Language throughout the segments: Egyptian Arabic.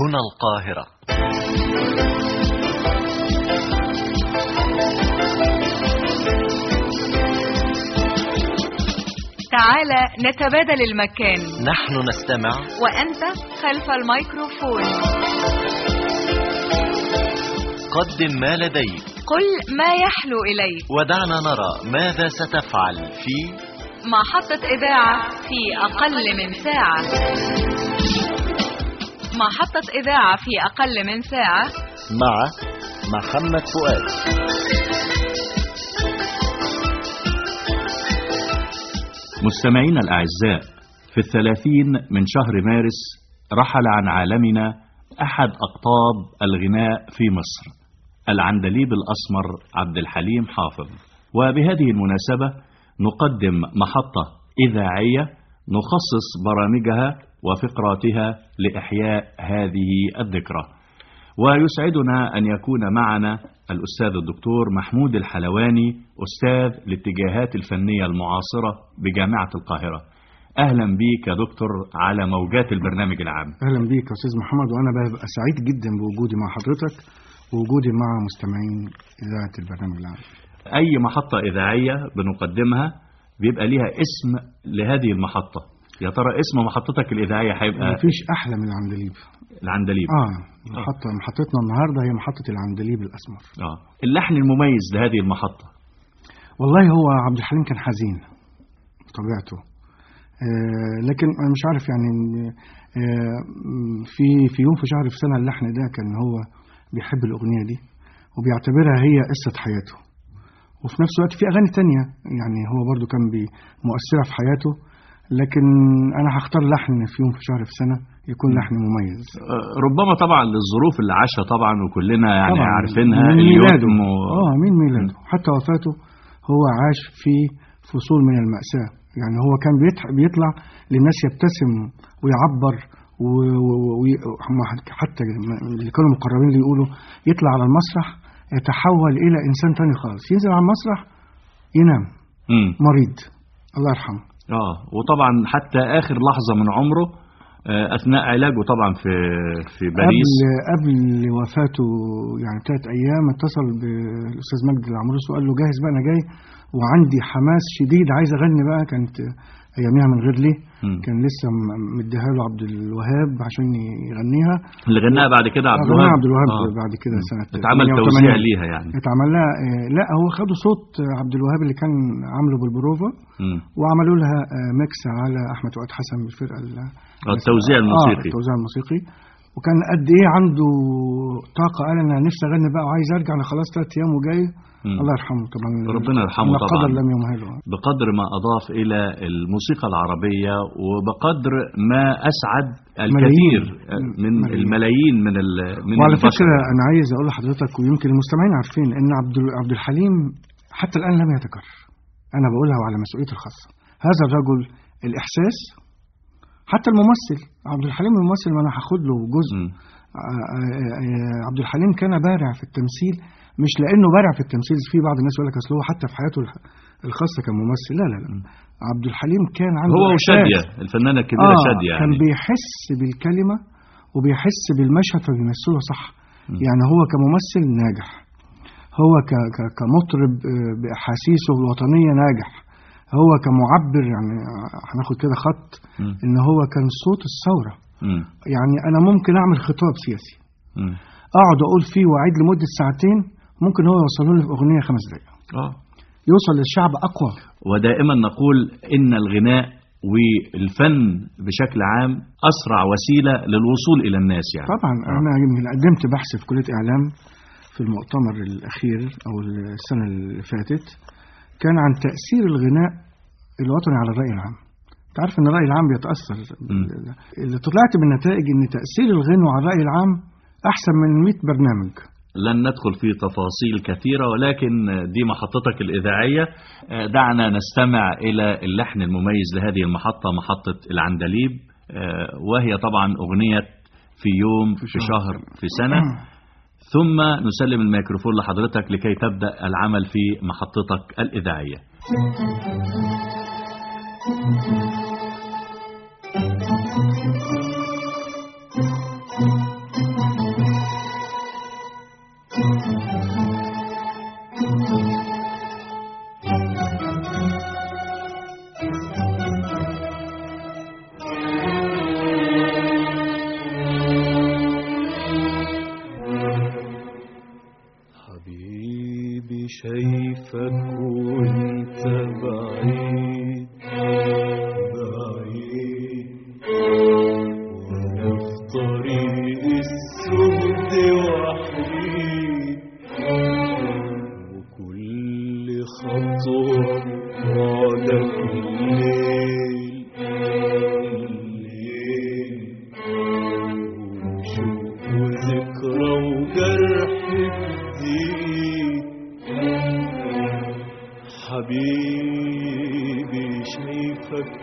هنا القاهرة تعال نتبادل المكان نحن نستمع وأنت خلف الميكروفون قدم ما لديك قل ما يحلو إليك ودعنا نرى ماذا ستفعل في محطة إذاعة في أقل من ساعة محطة إذاعة في أقل من ساعة مع محمد فؤاد مستمعينا الأعزاء في الثلاثين من شهر مارس رحل عن عالمنا أحد أقطاب الغناء في مصر العندليب الأسمر عبد الحليم حافظ وبهذه المناسبة نقدم محطة إذاعية نخصص برامجها وفقراتها لإحياء هذه الذكرى ويسعدنا أن يكون معنا الأستاذ الدكتور محمود الحلواني أستاذ الاتجاهات الفنية المعاصرة بجامعة القاهرة أهلا بك يا دكتور على موجات البرنامج العام اهلا بيك يا استاذ محمد وانا ببقى سعيد جدا بوجودي مع حضرتك ووجودي مع مستمعين اذاعه البرنامج العام أي محطة إذاعية بنقدمها بيبقى ليها اسم لهذه المحطة يا ترى اسم محطتك الإذاعية هيبقى مفيش احلى من العندليب العندليب اه محطه محطتنا النهارده هي محطه العندليب الاسمر آه. اللحن المميز لهذه المحطة والله هو عبد الحليم كان حزين بطبيعته آه لكن انا مش عارف يعني آه في في يوم في شهر في سنه اللحن ده كان هو بيحب الاغنيه دي وبيعتبرها هي قصه حياته وفي نفس الوقت في اغاني تانية يعني هو برضو كان بي- مؤثره في حياته لكن انا هختار لحن في يوم في شهر في سنه يكون لحن مميز آه، ربما طبعا للظروف اللي عاشها طبعا وكلنا يعني طبعاً عارفينها من ميلاده اليتم و... اه من ميلاده حتى وفاته هو عاش في فصول من المأساة يعني هو كان بيتح- بيطلع للناس يبتسم ويعبر و- و- و- هم حتى اللي كانوا مقربين اللي يقولوا يطلع على المسرح يتحول إلى إنسان تاني خالص ينزل على المسرح ينام مم. مريض الله يرحمه اه وطبعا حتى اخر لحظه من عمره آه، اثناء علاجه طبعا في في باريس قبل قبل وفاته يعني ثلاث ايام اتصل بالاستاذ مجدي العمروس وقال له جاهز بقى انا جاي وعندي حماس شديد عايز اغني بقى كانت اياميها من غير ليه مم. كان لسه م- مديها له عبد الوهاب عشان يغنيها اللي غناها بعد كده عبد غناها الوهاب عبد الوهاب آه. بعد كده سنه اتعمل 88. توزيع ليها يعني اتعمل لها آه، لا هو خدوا صوت عبد الوهاب اللي كان عامله بالبروفا مم. وعملوا لها آه، ميكس على احمد فؤاد حسن بالفرقه ال- آه، التوزيع الموسيقي. اه التوزيع الموسيقي وكان قد ايه عنده طاقه قال انا نفسي اغني بقى وعايز ارجع انا خلاص ثلاث ايام وجاي مم. الله يرحمه طبعا ربنا يرحمه إن طبعاً. القدر لم يمهله بقدر ما أضاف إلى الموسيقى العربية وبقدر ما أسعد الكثير من ملايين. الملايين من ال- من وعلى البشر. فكره انا عايز اقول لحضرتك ويمكن المستمعين عارفين ان عبد عبد الحليم حتى الان لم يتكرر انا بقولها وعلى مسؤوليتي الخاصه هذا الرجل الاحساس حتى الممثل عبد الحليم الممثل ما انا هاخد له جزء مم. آه، آه، آه، عبد الحليم كان بارع في التمثيل مش لانه بارع في التمثيل في بعض الناس يقول لك اصل هو حتى في حياته الح- الخاصه كان ممثل لا لا لا عبد الحليم كان عنده هو إحساس. وشادية الفنانة الكبيرة آه شادية كان يعني بيحس بالكلمه وبيحس بالمشهد فبيمثله صح م. يعني هو كممثل ناجح هو ك ك كمطرب آه، باحاسيسه الوطنيه ناجح هو كمعبر يعني آه، هناخد كده خط مم. ان هو كان صوت الثوره مم. يعني انا ممكن اعمل خطاب سياسي مم. اقعد اقول فيه واعيد لمده ساعتين ممكن هو يوصله لي في اغنيه خمس دقائق آه. يوصل للشعب اقوى ودائما نقول إن الغناء والفن بشكل عام أسرع وسيلة للوصول إلى الناس يعني طبعا آه. انا يمكن قدمت بحث في كليه اعلام في المؤتمر الاخير او السنه اللي فاتت كان عن تاثير الغناء الوطني على الراي العام انت عارف ان الراي العام بيتاثر بال- اللي طلعت بالنتائج ان تاثير الغنوه على الراي العام احسن من 100 برنامج لن ندخل في تفاصيل كثيرة ولكن دي محطتك الإذاعية آه، دعنا نستمع إلى اللحن المميز لهذه المحطة محطة العندليب آه، وهي طبعا أغنية في يوم في شهر في سنة ثم نسلم الميكروفون لحضرتك لكي تبدأ العمل في محطتك الإذاعية شايفك وانت بعيد بعيد وانا في طريق السود وحيد وكل خطوة بعدك الليل الليل وشوق وذكرى وجرح جديد حبيبي شايفك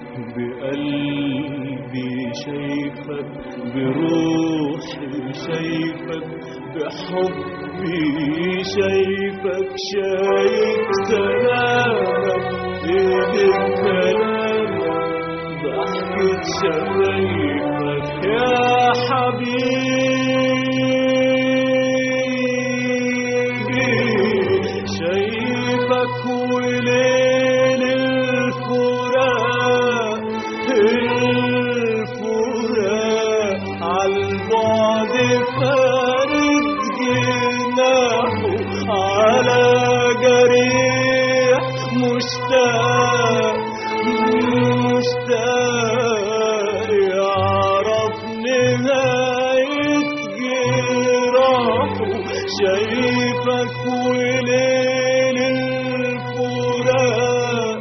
بقلبي شايفك بروحي شايفك بحبي شايفك شايف سلامك ايه كلامك ضحكة شفايفك يا حبيبي شايفك وليل الفراق الفراق عالبعد فارد جناحه على جريح مشتاق مشتاق يعرف نهاية جراحه شايفك وليل الفراق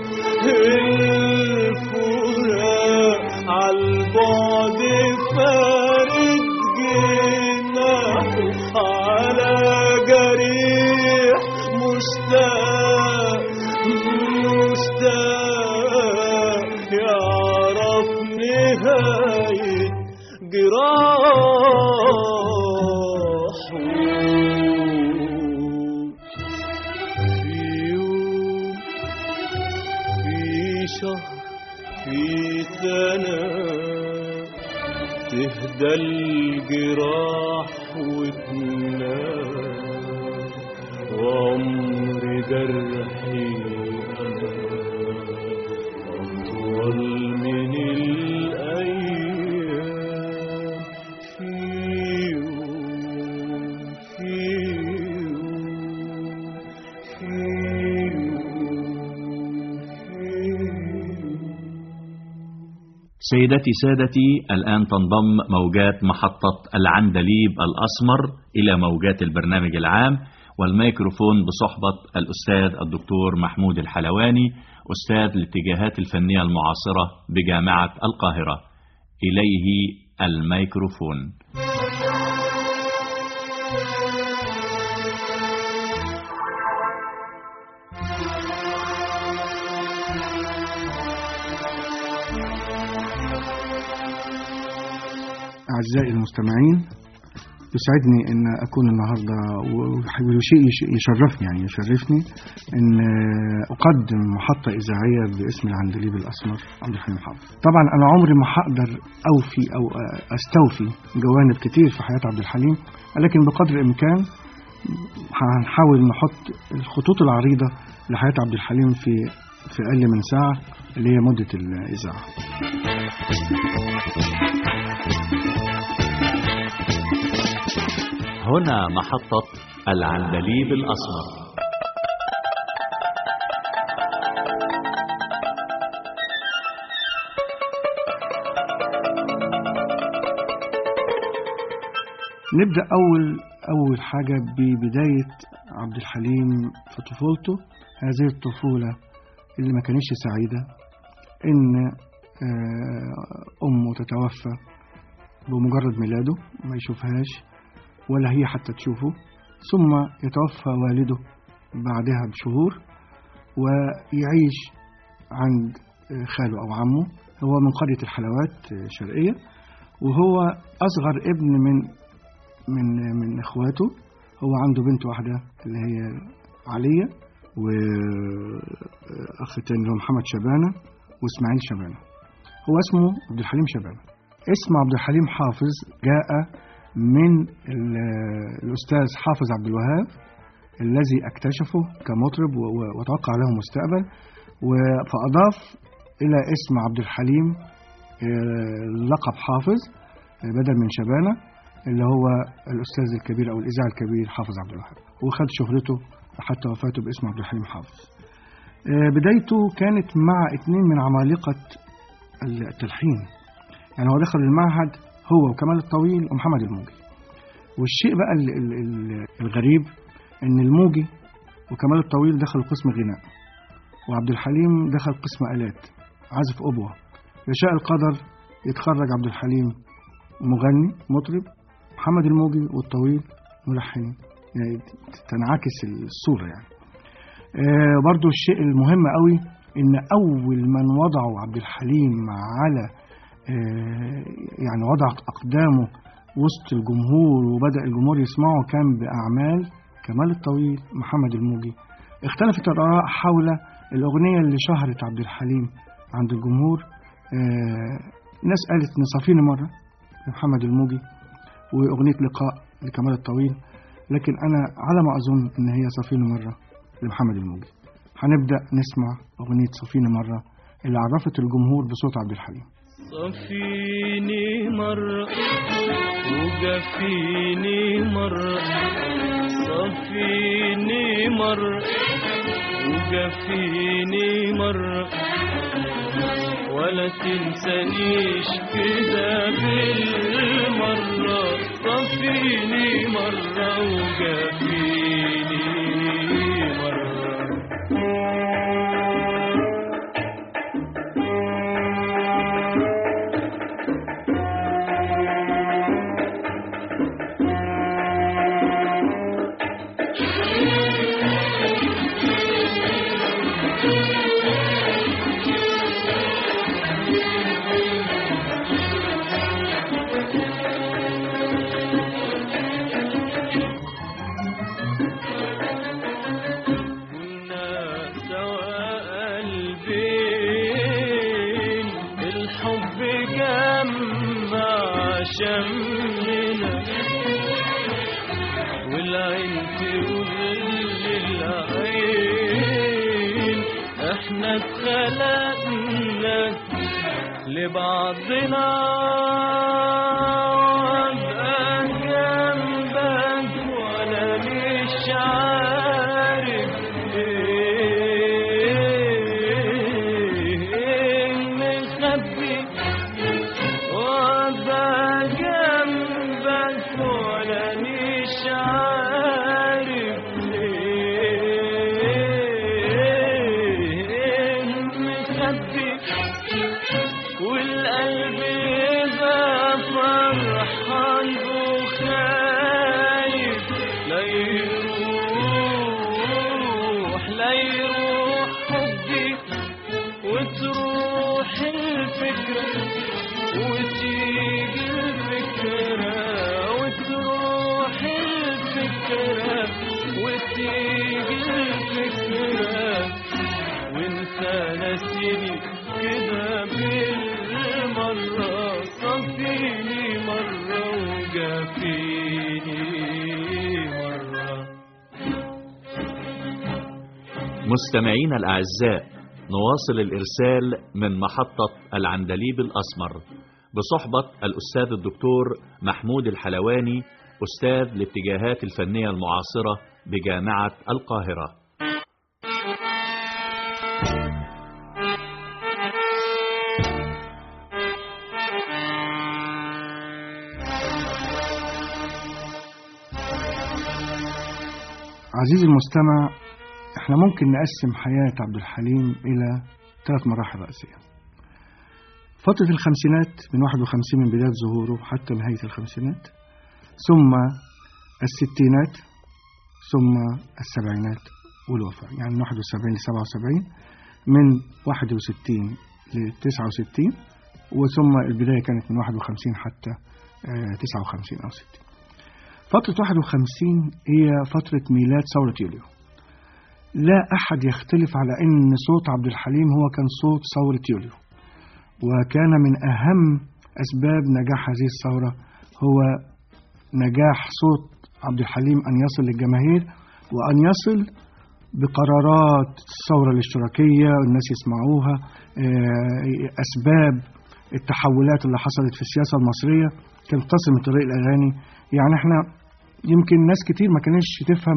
الفراق عالبعد فارد جناحه على جريح مشتاق مشتاق يعرف نهاية جراحه في يوم في شهر في سنة تهدى الجراح وتنام وعمر جرحي أنا أطول من الأيام في يوم في يوم في سيدتي سادتي الآن تنضم موجات محطة العندليب الأسمر إلى موجات البرنامج العام والميكروفون بصحبة الأستاذ الدكتور محمود الحلواني أستاذ الاتجاهات الفنية المعاصرة بجامعة القاهرة إليه الميكروفون أعزائي المستمعين يسعدني أن أكون النهاردة وشيء يشرفني يعني يشرفني أن أقدم محطة إذاعية باسم العندليب الأسمر عبد الحليم حافظ طبعا أنا عمري ما هقدر أوفي أو أستوفي جوانب كتير في حياة عبد الحليم لكن بقدر الإمكان هنحاول نحط الخطوط العريضة لحياة عبد الحليم في في أقل من ساعة اللي هي مدة الإذاعة هنا محطة العندليب الأسمر نبدأ أول أول حاجة ببداية عبد الحليم في طفولته هذه الطفولة اللي ما كانتش سعيدة إن آه، أمه تتوفى بمجرد ميلاده ما يشوفهاش ولا هي حتى تشوفه ثم يتوفى والده بعدها بشهور ويعيش عند آه، خاله أو عمه هو من قرية الحلوات آه، شرقية وهو أصغر ابن من من من اخواته هو عنده بنت واحده اللي هي علية واخ تاني اللي هو محمد شبانه واسماعيل شبانه هو اسمه عبد الحليم شبانه اسم عبد الحليم حافظ جاء من ال- الاستاذ حافظ عبد الوهاب الذي اكتشفه كمطرب و- و- وتوقع له مستقبل و- فاضاف الى اسم عبد الحليم آه، لقب حافظ آه، بدل من شبانه اللي هو الأستاذ الكبير أو الإذاعي الكبير حافظ عبد الوهاب وخد شهرته حتى وفاته باسم عبد الحليم حافظ آه، بدايته كانت مع اتنين من عمالقة التلحين يعني هو دخل المعهد هو وكمال الطويل ومحمد الموجي والشيء بقى ال- ال- ال- الغريب ان الموجي وكمال الطويل دخلوا قسم غناء وعبد الحليم دخل قسم آلات عزف أبوة يشاء القدر يتخرج عبد الحليم مغني مطرب محمد الموجي والطويل ملحن يعني تنعكس الصورة يعني آه برضو الشيء المهم قوي ان اول من وضعوا عبد الحليم على آه يعني وضع اقدامه وسط الجمهور وبدا الجمهور يسمعه كان باعمال كمال الطويل محمد الموجي اختلفت الاراء حول الاغنيه اللي شهرت عبد الحليم عند الجمهور آه ناس قالت نصافيني مره لمحمد الموجي واغنيه لقاء لكمال الطويل لكن انا على ما اظن ان هي صافيني مره لمحمد الموجي هنبدا نسمع اغنيه صافيني مره اللي عرفت الجمهور بصوت عبد الحليم صفيني مرة وجفيني مرة صفيني مرة وجفيني مرة ولا تنسانيش كده بالمرة صفيني مرة وجفيني مرة كنا سوا قلبين الحب جمع شمنا والعين تقول للعين احنا اتخلقنا لبعضنا وابقى جنبك وانا مش عارف ايه مخبي وابقى جنبك وانا مش عارف ايه مخبي والقلب يبقى فرحان وخايف لا يروح لا يروح حبي وتروح الفكرة وتيجي الفكرة وتروح الفكرة وتيجي الفكرة وانت ناسيني كده بالمرة صفيني مرة وجافيني مرة مستمعينا الأعزاء نواصل الإرسال من محطة العندليب الأسمر بصحبة الأستاذ الدكتور محمود الحلواني أستاذ الاتجاهات الفنية المعاصرة بجامعة القاهرة عزيزي المستمع احنا ممكن نقسم حياة عبد الحليم إلى ثلاث مراحل رئيسية فترة الخمسينات من 51 من بداية ظهوره حتى نهاية الخمسينات ثم الستينات ثم السبعينات والوفاة يعني من 71 ل 77 من 61 ل 69 وثم البداية كانت من 51 حتى آه، 59 أو 60 فترة 51 هي فترة ميلاد ثورة يوليو لا أحد يختلف على أن صوت عبد الحليم هو كان صوت ثورة يوليو وكان من أهم أسباب نجاح هذه الثورة هو نجاح صوت عبد الحليم أن يصل للجماهير وأن يصل بقرارات الثورة الاشتراكية والناس يسمعوها آه، أسباب التحولات اللي حصلت في السياسة المصرية كانت تصل من طريق الأغاني يعني احنا يمكن ناس كتير ما كانش تفهم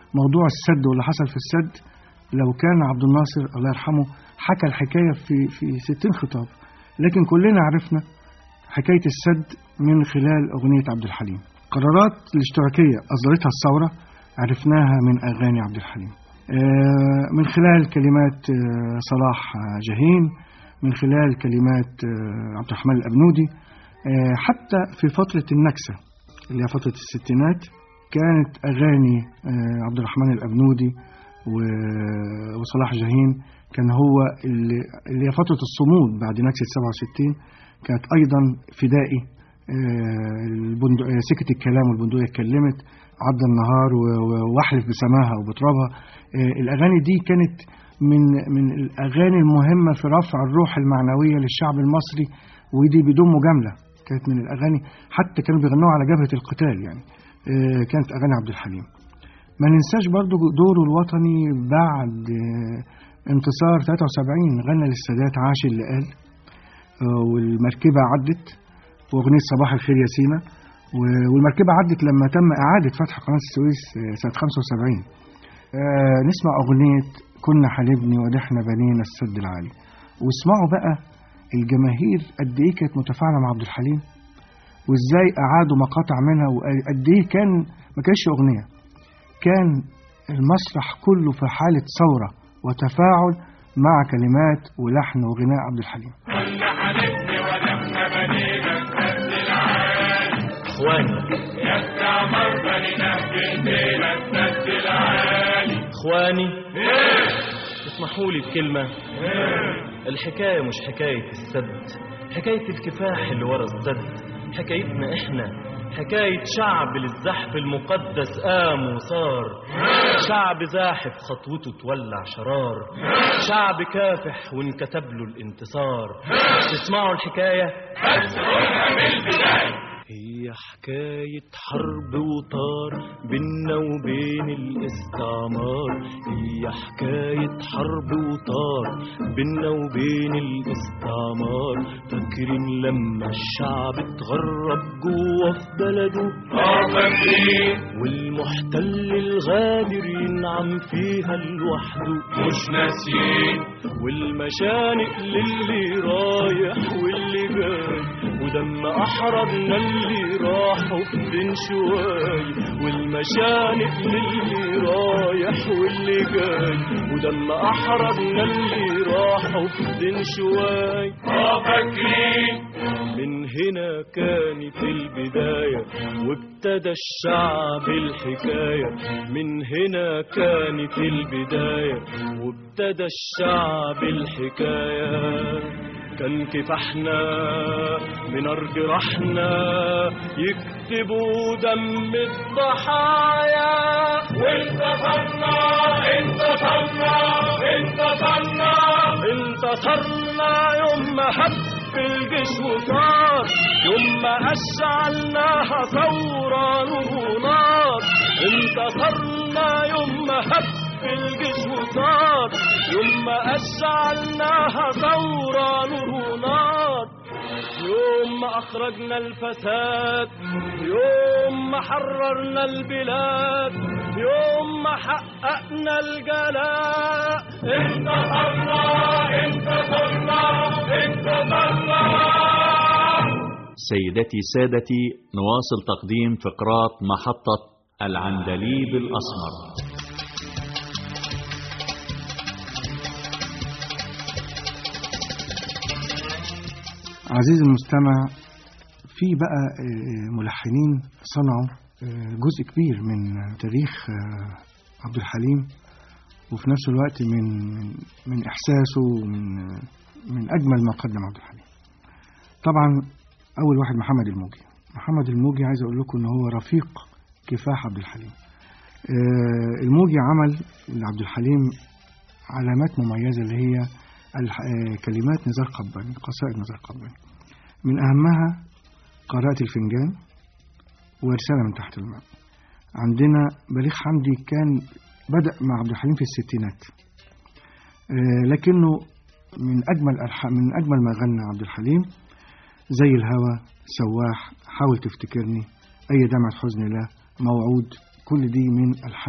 موضوع السد واللي حصل في السد لو كان عبد الناصر الله يرحمه حكى الحكاية في في 60 خطاب لكن كلنا عرفنا حكاية السد من خلال أغنية عبد الحليم قرارات الاشتراكية أصدرتها الثورة عرفناها من أغاني عبد الحليم آه، من خلال كلمات آه، صلاح آه، جاهين من خلال كلمات آه، عبد الرحمن الأبنودي آه، حتى في فترة النكسة اللي هي فترة الستينات كانت أغاني آه، عبد الرحمن الأبنودي و- وصلاح جاهين كان هو اللي اللي هي فترة الصمود بعد نكسة 67 كانت أيضا فدائي آه، البندق- آه، سكت الكلام والبندقية اتكلمت عدى النهار و- و- واحلف بسماها وبترابها آه، الأغاني دي كانت من من الأغاني المهمة في رفع الروح المعنوية للشعب المصري ودي بدون مجاملة كانت من الأغاني حتى كانوا بيغنوها على جبهة القتال يعني آه، كانت أغاني عبد الحليم ما ننساش برضو دوره الوطني بعد آه، انتصار 73 غنى للسادات عاش اللي قال آه، والمركبة عدت وأغنية صباح الخير يا سيما و- والمركبة عدت لما تم إعادة فتح قناة السويس آه، سنة 75 آه، نسمع أغنية كنا حلبني ونحن بنينا السد العالي واسمعوا بقى الجماهير قد إيه كانت متفاعلة مع عبد الحليم وإزاي أعادوا مقاطع منها وقد إيه كان ما كانش أغنية كان المسرح كله في حالة ثورة وتفاعل مع كلمات ولحن وغناء عبد الحليم اخواني اخواني اسمحوا لي بكلمة الحكاية مش حكاية السد حكاية الكفاح اللي ورا السد حكايتنا احنا حكاية شعب للزحف المقدس قام وصار شعب زاحف خطوته تولع شرار شعب كافح وانكتب له الانتصار تسمعوا الحكاية هي حكاية حرب وطار بينا وبين الاستعمار هي حكاية حرب وطار بينا وبين الاستعمار فاكرين لما الشعب اتغرب جوه في بلده والمحتل الغادر ينعم فيها لوحده مش ناسيين والمشانق للي رايح واللي جاي ودم احرجنا اللي راحوا في دين شوي والمشانق للي رايح واللي جاي ودم احرجنا اللي راحوا في دين شوي اه فاكرين من هنا كانت البداية وابتدى الشعب الحكاية من هنا كانت البداية وابتدى الشعب الحكاية كان كفاحنا من أرض رحنا يكتبوا دم الضحايا وانتصرنا انتصرنا انتصرنا انتصرنا يوم ما هب الجيش وصار يوم ما أشعلناها ثورة نور نار انتصرنا يوم ما هب الجيش وصار يوم ما أشعلناها ثورة نور نار يوم ما أخرجنا الفساد يوم ما حررنا البلاد يوم ما حققنا الجلاء انتصرنا انتصرنا انتصرنا سيدتي سادتي نواصل تقديم فقرات محطة العندليب الأسمر عزيزي المستمع في بقى آه، ملحنين صنعوا آه، جزء كبير من تاريخ آه، عبد الحليم وفي نفس الوقت من من, من احساسه ومن آه، من اجمل ما قدم عبد الحليم. طبعا اول واحد محمد الموجي. محمد الموجي عايز اقول لكم ان هو رفيق كفاح عبد الحليم. آه، الموجي عمل لعبد الحليم علامات مميزه اللي هي الح- آه، كلمات نزار قباني قصائد نزار قباني من أهمها قراءة الفنجان ورسالة من تحت الماء عندنا بليغ حمدي كان بدأ مع عبد الحليم في الستينات آه، لكنه من أجمل ألح- من أجمل ما غنى عبد الحليم زي الهوى سواح حاول تفتكرني أي دمعة حزن لا موعود كل دي من ألحان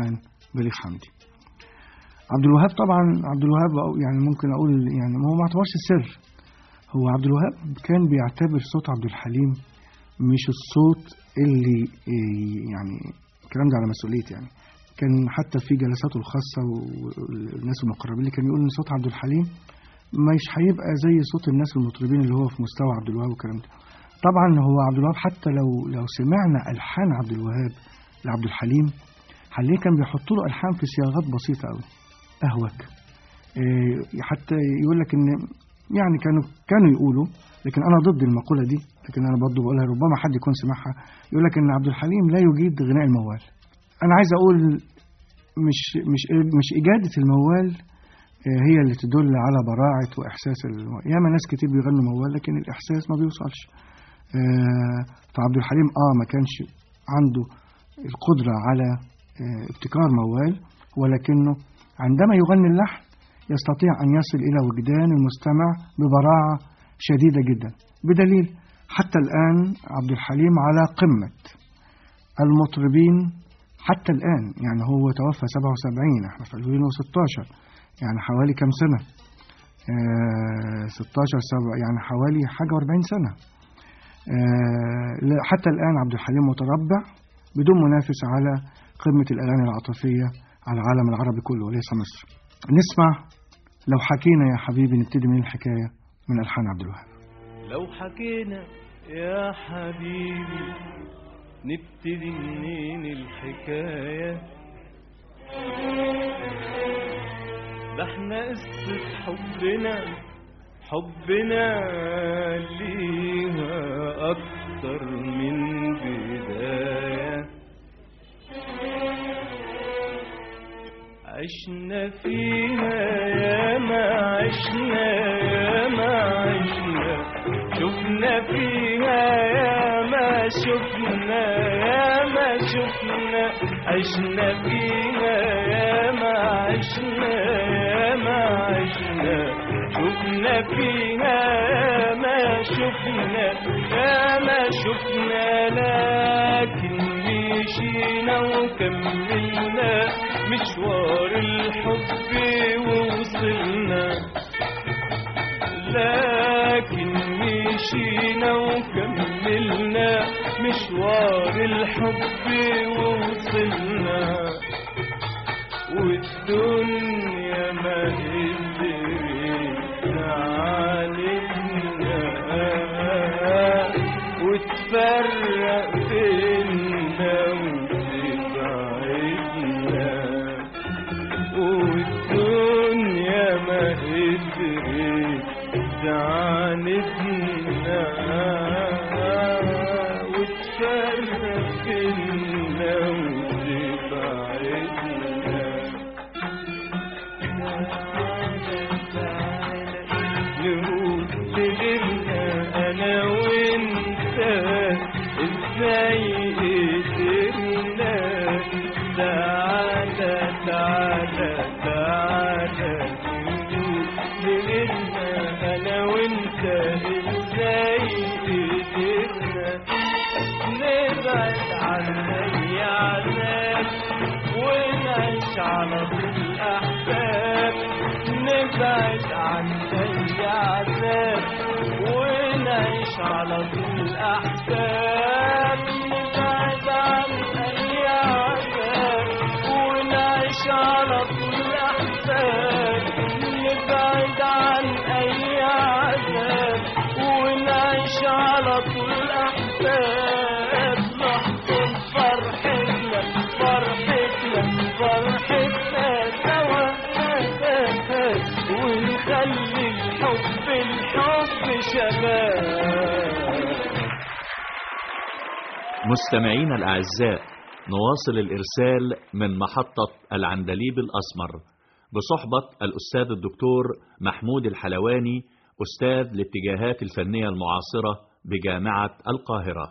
بليغ حمدي عبد الوهاب طبعا عبد الوهاب أو يعني ممكن اقول يعني ما هو ما اعتبرش سر هو عبد الوهاب كان بيعتبر صوت عبد الحليم مش الصوت اللي إيه، يعني الكلام ده على مسؤوليتي يعني كان حتى في جلساته الخاصة والناس المقربين اللي كان يقول إن صوت عبد الحليم مش هيبقى زي صوت الناس المطربين اللي هو في مستوى عبد الوهاب والكلام ده طبعا هو عبد الوهاب حتى لو لو سمعنا ألحان عبد الوهاب لعبد الحليم هنلاقيه كان بيحط له ألحان في صياغات بسيطة أوي أهوك إيه، حتى يقول لك إن يعني كانوا كانوا يقولوا لكن أنا ضد المقولة دي لكن أنا برضه بقولها ربما حد يكون سمعها يقول لك إن عبد الحليم لا يجيد غناء الموال أنا عايز أقول مش مش مش إجادة الموال آه، هي اللي تدل على براعة وإحساس الموال ياما ناس كتير بيغنوا موال لكن الإحساس ما بيوصلش آه، فعبد الحليم آه ما كانش عنده القدرة على آه، ابتكار موال ولكنه عندما يغني اللحن يستطيع أن يصل إلى وجدان المستمع ببراعة شديدة جدا بدليل حتى الآن عبد الحليم على قمة المطربين حتى الآن يعني هو توفى 77 احنا في 2016 يعني حوالي كم سنة آه 16 سبع يعني حوالي حاجة و40 سنة آه لا- حتى الآن عبد الحليم متربع بدون منافس على قمة الأغاني العاطفية على العالم العربي كله وليس مصر نسمع لو حكينا يا حبيبي نبتدي من الحكاية من ألحان عبد الوهاب لو حكينا يا حبيبي نبتدي منين الحكاية ده احنا قصة حبنا حبنا ليها أكتر من بداية عشنا فيها يا ما عشنا يا ما عشنا شفنا فيها يا ما شفنا يا ما شفنا عشنا فيها يا ما عشنا يا ما عشنا شفنا فيها يا ما شفنا يا ما شفنا لكن مشينا وكملنا مشوار الحب ووصلنا لكن مشينا وكملنا مشوار الحب ووصلنا والدنيا ما قدرت علينا وتفرق بينا وتبعدنا والدنيا ما قدرت تعاندنا وتفرق بينا وتبعدنا نقول لغيرنا انا وانت ازاي قدرنا تعالى تعالى تعالى نقول لغيرنا انا وانت ازاي قدرنا نبعد عن اي عذاب ونعيش على طول احباب نبعد عن اي عذاب ونعيش على طول احباب نبعد عن اي عذاب ونعيش على طول احباب نبعد عن اي عذاب ونعيش على طول احباب نحضن فرحتنا فرحتنا فرحتنا سوا ونخلي الحب الحب شباب مستمعينا الأعزاء نواصل الإرسال من محطة العندليب الأسمر بصحبة الأستاذ الدكتور محمود الحلواني أستاذ الاتجاهات الفنية المعاصرة بجامعة القاهرة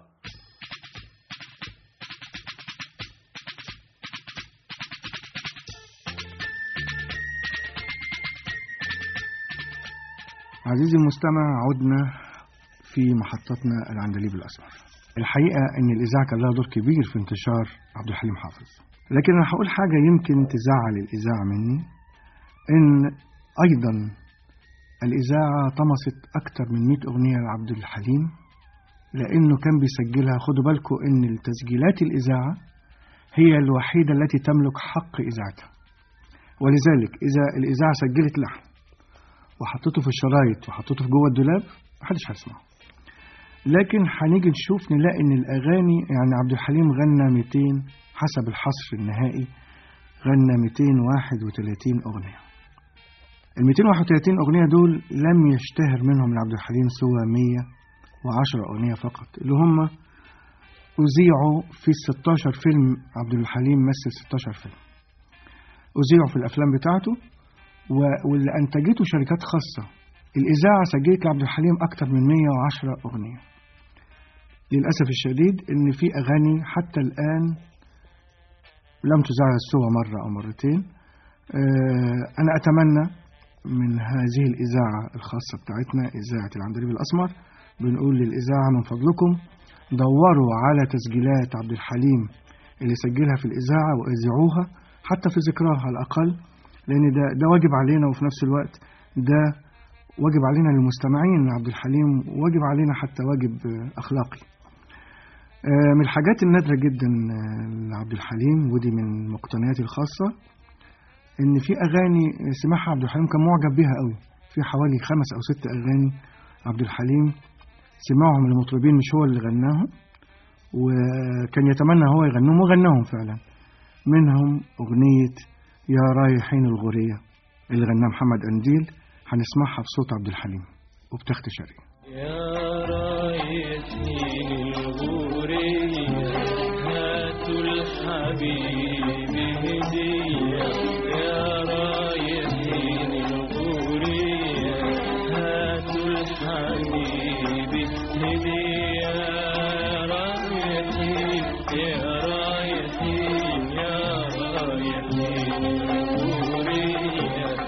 عزيزي المستمع عدنا في محطتنا العندليب الأسمر الحقيقة أن الإذاعة كان لها دور كبير في انتشار عبد الحليم حافظ لكن أنا هقول حاجة يمكن تزعل الإذاعة مني إن أيضا الإذاعة طمست أكتر من 100 أغنية لعبد الحليم لأنه كان بيسجلها خدوا بالكم إن التسجيلات الإذاعة هي الوحيدة التي تملك حق إذاعتها ولذلك إذا الإذاعة سجلت لحن وحطته في الشرايط وحطته في جوه الدولاب محدش هيسمعه لكن هنيجي نشوف نلاقي ان الاغاني يعني عبد الحليم غنى 200 حسب الحصر النهائي غنى 231 اغنيه ال 231 اغنيه دول لم يشتهر منهم لعبد الحليم سوى 110 اغنيه فقط اللي هم اذيعوا في 16 فيلم عبد الحليم مثل 16 فيلم اذيعوا في الافلام بتاعته و- واللي انتجته شركات خاصه الاذاعه سجلت لعبد الحليم اكتر من 110 اغنيه للأسف الشديد إن في أغاني حتى الآن لم تذاع سوى مرة أو مرتين آه، أنا أتمنى من هذه الإذاعة الخاصة بتاعتنا إذاعة العندليب الأسمر بنقول للإذاعة من فضلكم دوروا على تسجيلات عبد الحليم اللي سجلها في الإذاعة وأذيعوها حتى في ذكراها على الأقل لأن ده, ده واجب علينا وفي نفس الوقت ده واجب علينا للمستمعين لعبد الحليم واجب علينا حتى واجب آه، أخلاقي آه، من الحاجات النادرة جدا آه، لعبد الحليم ودي من مقتنياتي الخاصة إن في أغاني سمعها عبد الحليم كان معجب بيها قوي في حوالي خمس أو ست أغاني عبد الحليم سمعهم المطربين مش هو اللي غناهم وكان يتمنى هو يغنوهم وغناهم فعلا منهم أغنية يا رايحين الغورية اللي غناها محمد أنديل هنسمعها بصوت عبد الحليم وبتخت شرقي يا رايحين الغورية هاتوا الحبيب هدية يا رايحين الغورية هاتوا الحبيب هدية يا رايحين يا رايحين يا رايحين الغورية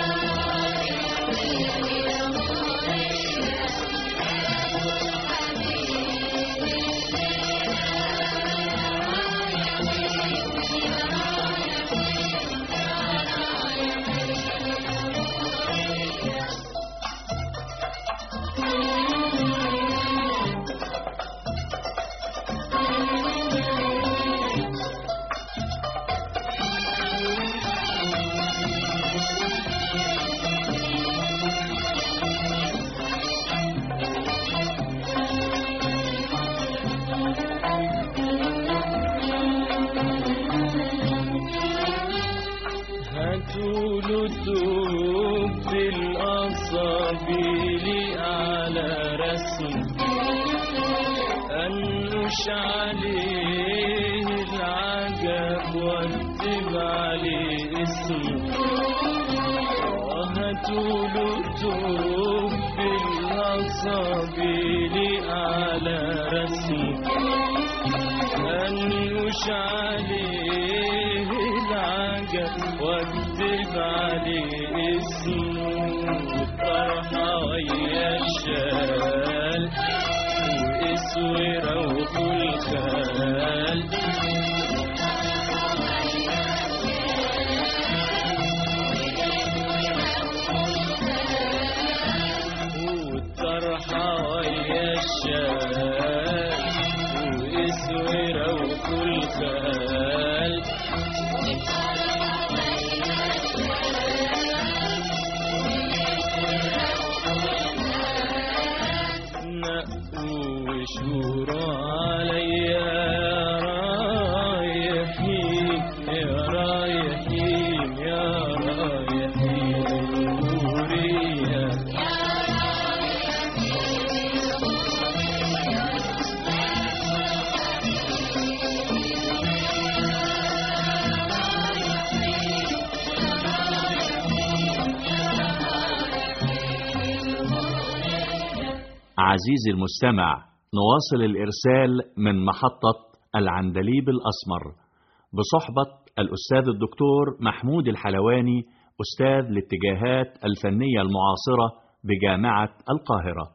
هاتوا لتوب الأصابيل على رسم أنش عليه العجب واكتب عليه اسمه هاتوا لتوب الأصابيل على رسم أنوش عليه العجب واكتب عليه اسمه طرحة ويا الشال واسورة وكل خال والطرحة ويا الشال واسورة وكل خال نقوا وشوروا عليا يا رايحين يا رايحين يا رايحين الغورية عزيزي المستمع نواصل الإرسال من محطة العندليب الأسمر بصحبة الأستاذ الدكتور محمود الحلواني أستاذ الاتجاهات الفنية المعاصرة بجامعة القاهرة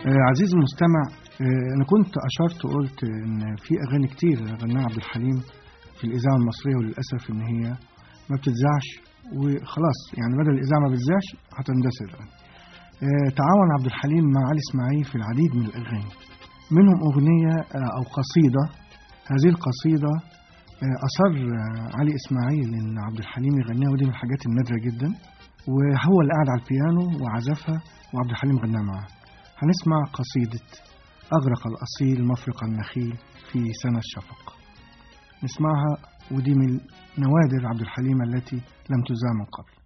آه، عزيزي المستمع آه، أنا كنت أشرت وقلت إن في أغاني كتير غناها عبد الحليم في الإذاعة المصرية وللأسف إن هي ما بتتذاعش وخلاص يعني بدل الإذاعة ما بتذاعش هتندثر آه، تعاون عبد الحليم مع علي إسماعيل في العديد من الأغاني منهم أغنية آه، أو قصيدة هذه القصيدة آه، أصر آه، علي إسماعيل إن عبد الحليم يغنيها ودي من الحاجات النادرة جدا وهو اللي قاعد على البيانو وعزفها وعبد الحليم غناها معاه هنسمع قصيدة أغرق الأصيل مفرق النخيل في سنة الشفق نسمعها ودي من نوادر عبد الحليم التي لم تذاع من قبل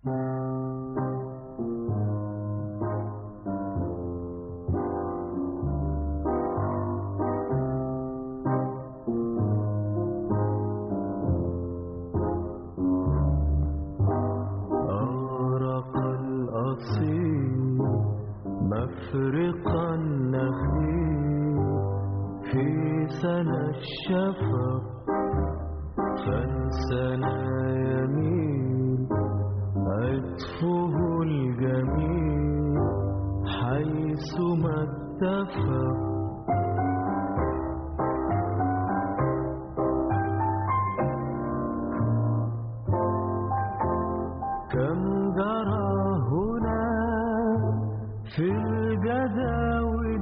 أغرق الأصيل مفرق النخيل في سنة الشفق فانسنا يمين عطفه الجميل حيث ما اتفق كم جرى هنا في الجداول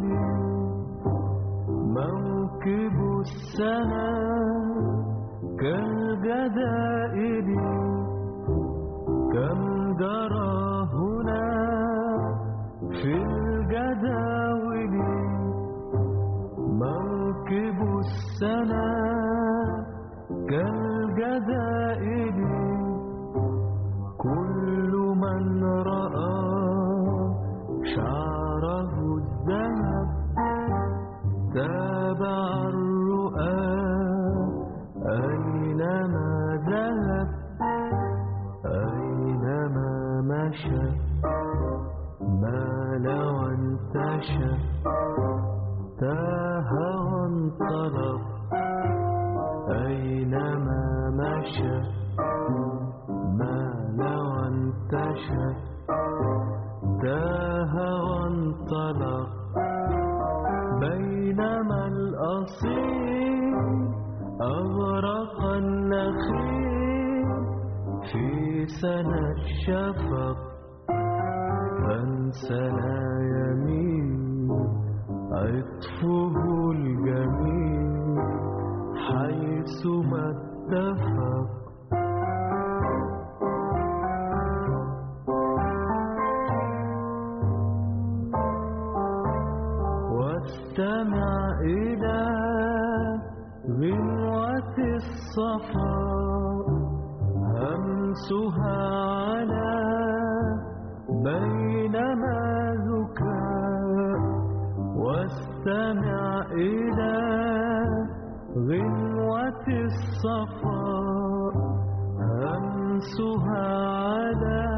موكب السنة كالجدائل كم جرى هنا في الجداول موكب السنة كالجدائل كل من رأى شعره الذهب تابع الرؤى أينما ذهب أينما مشى مال وانتشى تاه وانطلق أينما مشى مال وانتشى تاه وانطلق بينما الأصيل أغرق النخيل في سنة الشفق فانسنا يمين عطفه الجميل حيث ما اتفق واستمع إلى غنوة الصفا همسها على بينما ذكاء واستمع إلى غنوة الصفا همسها على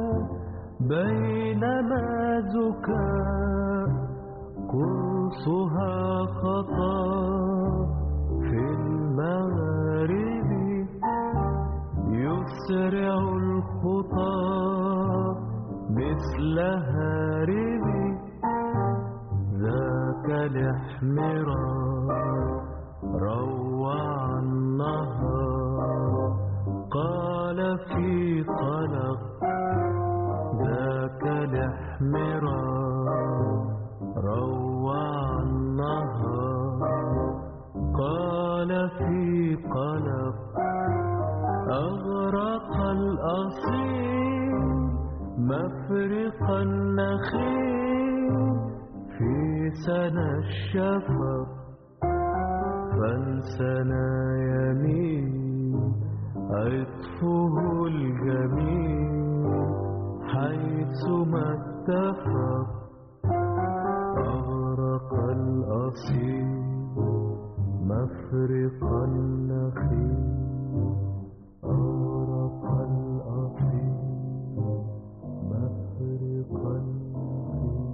بينما ذكاء قرصها خطا في المغارب يسرع الخطى مثل هارب ذاك الاحمرار روع النهار قال في قلق ذاك الاحمرار روع النهار قال في قلق أغرق الأصيل مفرق النخيل في سنة الشفق فانسنا يمين عطفه الجميل حيث ما اتفق أغرق الأصيل مفرق النخيل أغرق الأصيل مفرق النخيل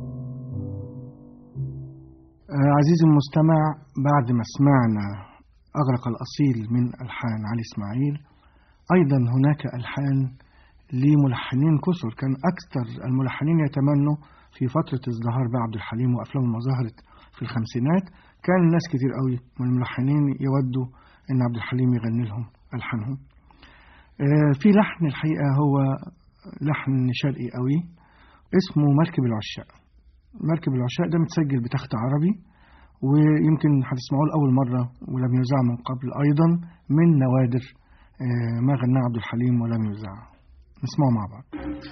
آه، عزيزي المستمع بعد ما سمعنا أغرق الأصيل من ألحان علي إسماعيل أيضا هناك ألحان لملحنين كثر كان أكثر الملحنين يتمنوا في فترة ازدهار بقى عبد الحليم وأفلامه ما ظهرت في الخمسينات كان الناس كتير قوي من الملحنين يودوا إن عبد الحليم يغني لهم ألحانهم آه، في لحن الحقيقة هو لحن شرقي قوي اسمه مركب العشاق مركب العشاق ده متسجل بتخت عربي ويمكن هتسمعوه لأول مرة ولم يذاع من قبل أيضا من نوادر آه، ما غناه عبد الحليم ولم يذاع نسمعه مع بعض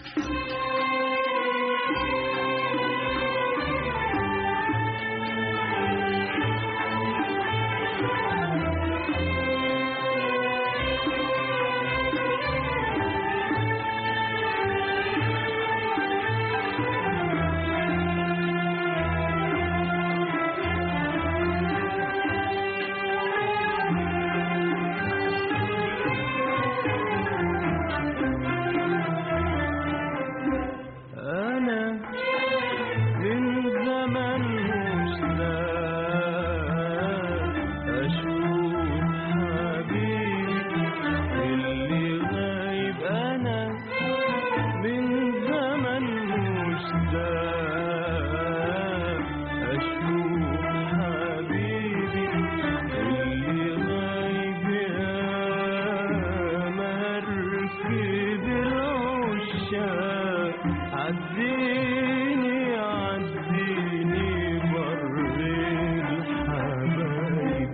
أنا من زمن مشتاق أشوف حبيبي اللي غايب أنا من زمن مشتاق أشوف حبيبي اللي غايب يا مركب العشاق عديني عديني بر الحبايب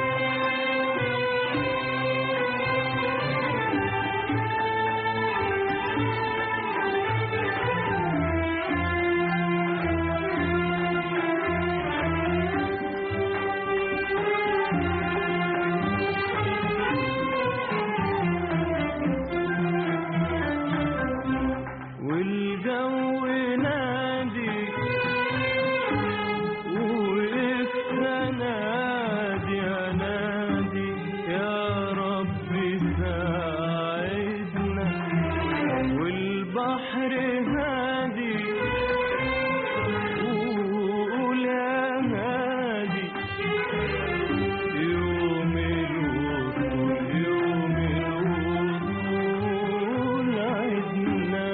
والجو نادي وقفت نادي نادي يا رب ساعدنا والبحر هادي وقول يا هادي يوم الوصول يوم الوصول عدنا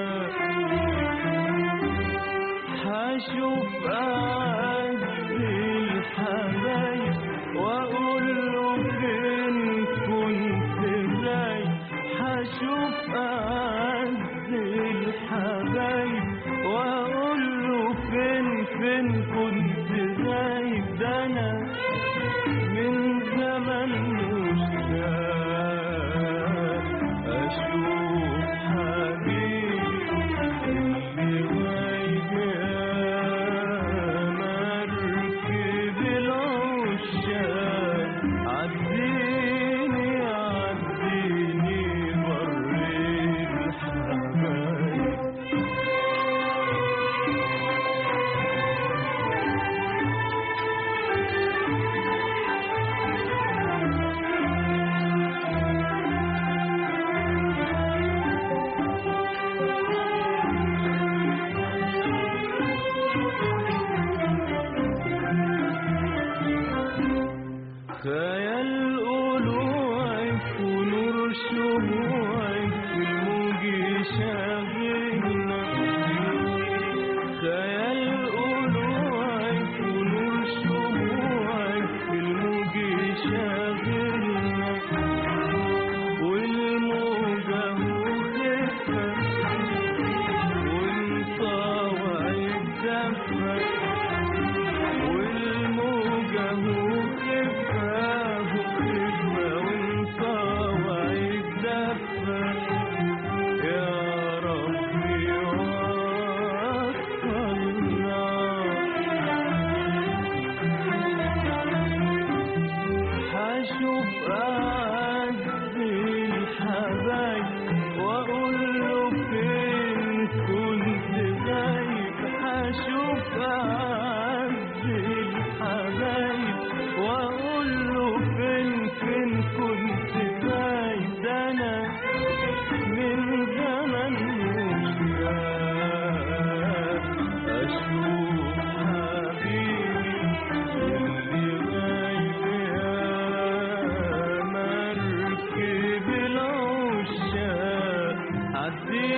حشوف أعز الحبايب وأقول له فين كنت غايب حشوف أعز الحبايب وأقول له فين فين كنت غايب ده أنا من زمن مشتاق أشوف حبيبي اللي غايب يا مركب العشاق عديني عديني بر الحبايب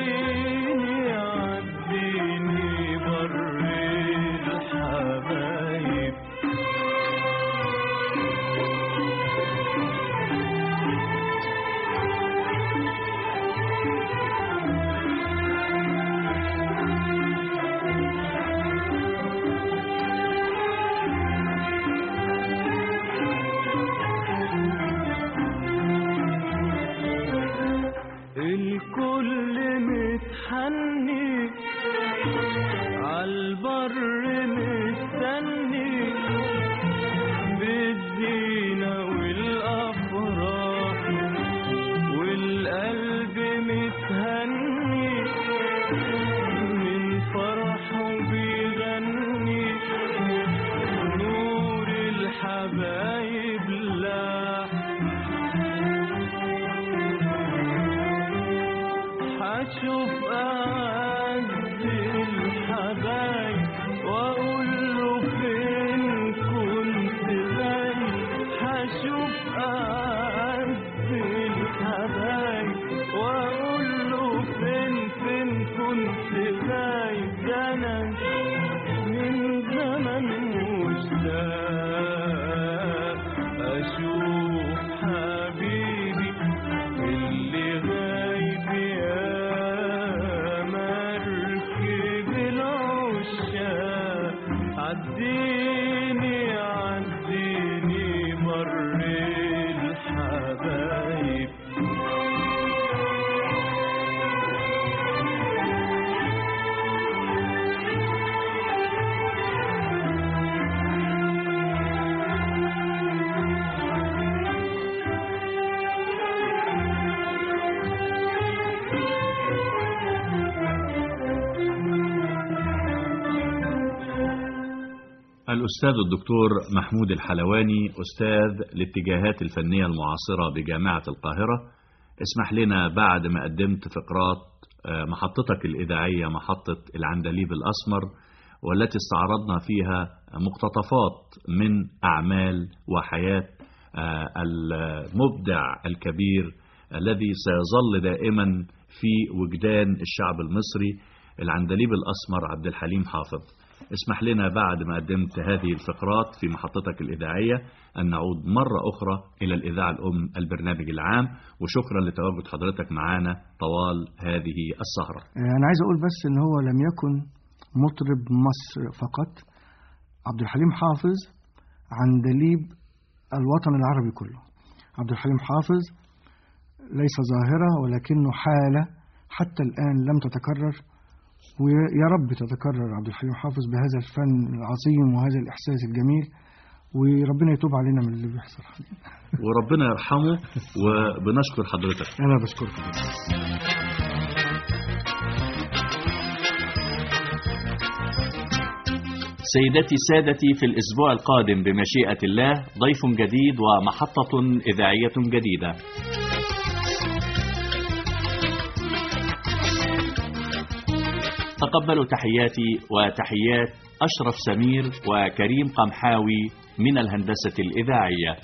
عديني عديني بر الحبايب الكل متحني عالبر مستني بالزينة والأفراح والقلب متهني من فرحه بيغني نور الحبايب لاح هشوف أعز الحبايب وأقول له فين كنت غايب هشوف أعز الحبايب وأقول له فين فين كنت غايب ده أنا من زمن مشتاق أشوف حبيبي اللي غايب يا مركب العشاق عديني عديني مر الحبايب الأستاذ الدكتور محمود الحلواني أستاذ الاتجاهات الفنية المعاصرة بجامعة القاهرة اسمح لنا بعد ما قدمت فقرات آه، محطتك الإذاعية محطة العندليب الأسمر والتي استعرضنا فيها مقتطفات من أعمال وحياة آه، المبدع الكبير الذي سيظل دائما في وجدان الشعب المصري العندليب الأسمر عبد الحليم حافظ اسمح لنا بعد ما قدمت هذه الفقرات في محطتك الإذاعية أن نعود مرة أخرى إلى الإذاعة الأم البرنامج العام وشكرا لتواجد حضرتك معنا طوال هذه السهرة آه، أنا عايز أقول بس إن هو لم يكن مطرب مصر فقط عبد الحليم حافظ عندليب الوطن العربي كله عبد الحليم حافظ ليس ظاهرة ولكنه حالة حتى الآن لم تتكرر ويا رب تتكرر عبد الحليم حافظ بهذا الفن العظيم وهذا الإحساس الجميل وربنا يتوب علينا من اللي بيحصل حاليا وربنا يرحمه وبنشكر حضرتك أنا بشكركم سيدتي سادتي في الأسبوع القادم بمشيئة الله ضيف جديد ومحطة إذاعية جديدة تقبلوا تحياتي وتحيات أشرف سمير وكريم قمحاوي من الهندسة الإذاعية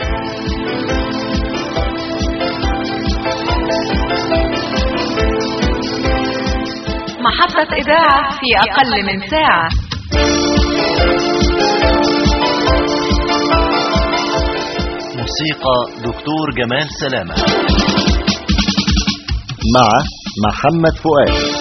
محطة إذاعة في أقل من ساعة موسيقى دكتور جمال سلامة مع محمد فؤاد